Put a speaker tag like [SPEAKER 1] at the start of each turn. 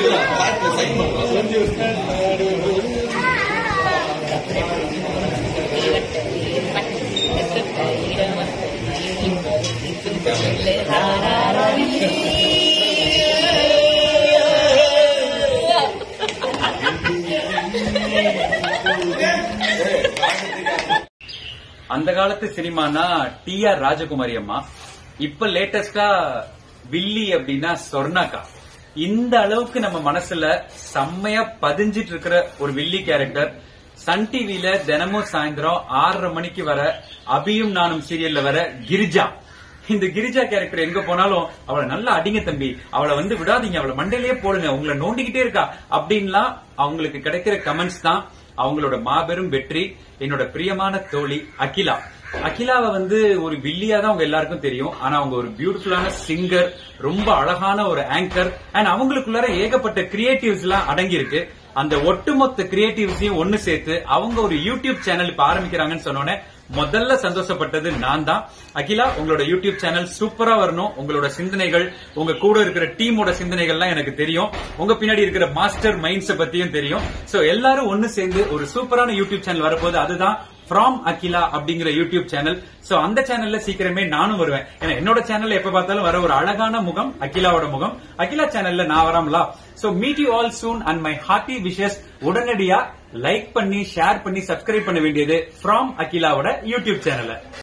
[SPEAKER 1] அந்த காலத்து சினிமானா D R ராஜகுமாரி அம்மா இப்ப லேட்டஸ்டா வில்லி அப்படின்னா சொர்ணாக்கா இந்த அளவுக்கு நம்ம மனசுல செம்மையா பதிஞ்சிட்டு இருக்கிற ஒரு வில்லி கேரக்டர் சன் டிவில தினமும் சாயந்தரம் ஆறரை மணிக்கு வர அபியும் நானும் சீரியல்ல வர கிரிஜா இந்த கிரிஜா கேரக்டர் எங்க போனாலும் அவளை நல்லா அடிங்க தம்பி அவளை வந்து விடாதீங்க அவளை மண்டையிலேயே போடுங்க உங்களை நோண்டிக்கிட்டே இருக்கா அப்படின்லாம் அவங்களுக்கு கிடைக்கிற கமெண்ட்ஸ் தான் அவங்களோட மாபெரும் வெற்றி என்னோட பிரியமான தோழி அகிலா அகிலாவை வந்து ஒரு வில்லியா தான் அவங்க எல்லாருக்கும் தெரியும் ஆனா அவங்க ஒரு பியூட்டிஃபுல்லான சிங்கர் ரொம்ப அழகான ஒரு ஆங்கர் அண்ட் அவங்களுக்குள்ளார ஏகப்பட்ட கிரியேட்டிவ்ஸ் எல்லாம் அடங்கி இருக்கு அந்த ஒட்டுமொத்த கிரியேட்டிவ்ஸையும் ஒன்னு சேர்த்து அவங்க ஒரு யூடியூப் சேனல் இப்ப ஆரம்பிக்கிறாங்கன்னு சொன்னோன்னே முதல்ல சந்தோஷப்பட்டது நான் தான் அகிலா உங்களோட யூடியூப் சேனல் சூப்பரா வரணும் உங்களோட சிந்தனைகள் உங்க கூட இருக்கிற டீமோட சிந்தனைகள்லாம் எனக்கு தெரியும் உங்க பின்னாடி இருக்கிற மாஸ்டர் மைண்ட்ஸ பத்தியும் தெரியும் சோ எல்லாரும் ஒன்னு சேர்ந்து ஒரு சூப்பரான யூடியூப் சேனல் வரப்போது அதுதான் ஃப்ராம் அகிலா அப்படிங்கிற யூடியூப் சேனல் சோ அந்த சேனல்ல சீக்கிரமே நானும் வருவேன் ஏன்னா என்னோட சேனல்ல எப்ப பார்த்தாலும் வர ஒரு அழகான முகம் அகிலாவோட முகம் அகிலா சேனல்ல நான் வராமலா so meet you all soon and my hearty wishes உடனடியா லைக் பண்ணி ஷேர் பண்ணி சப்ஸ்கிரைப் பண்ண வேண்டியது ஃப்ராம் அகிலாவோட யூடியூப் சேனலை